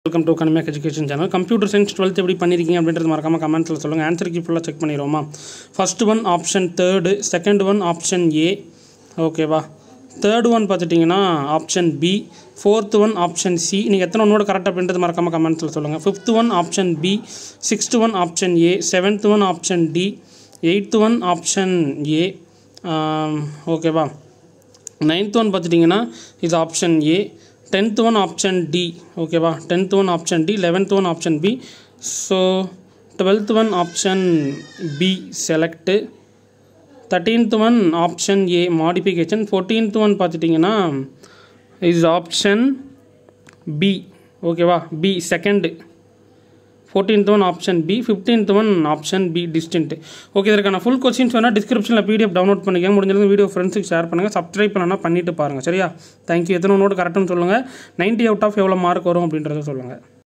welcome to கனமேக் education channel computer science twelfth எப்படி பண்ணியிருக்கீங்க அப்படின்றது மறக்காமல் கமெண்ட்ஸில் சொல்லுங்கள் ஆன்சருக்கு ஃபுல்லாக செக் பண்ணிடுவோமா first one option third second one option A ஓகேவா தேர்ட் ஒன் பார்த்துட்டிங்கன்னா option B fourth one option C நீங்கள் எத்தனை ஒன்னோட கரெக்டாக அப்படின்றது மறக்காமல் கமெண்ட்ஸில் சொல்லுங்கள் fifth one option B sixth one option A seventh one option D eighth one option A ஓகேவா நைன்த் ஒன் பார்த்துட்டிங்கன்னா இது option A tenth one option D ஓகேவா tenth one option D eleventh one option B so twelfth one option B select thirteenth one option A modification fourteenth one பார்த்துட்டிங்கன்னா is option B ஓகேவா B second fourteenth one option B fifteenth one option B distant okay இதற்கான full questions வேணால் டிஸ்கிரிப்ஷனில் PDF download பண்ணிக்க முடிஞ்சது video ஃப்ரெண்ட்ஸுக்கு share பண்ணுங்கள் subscribe பண்ணலாம் பண்ணிட்டு பாருங்கள் சரியா தேங்க்யூ எத்தனை நோட் கரெக்டுன்னு சொல்லுங்கள் நைன்ட்டி அவுட் ஆஃப் எவ்வளோ மார்க் வரும் அப்படின்றத சொல்லுங்கள்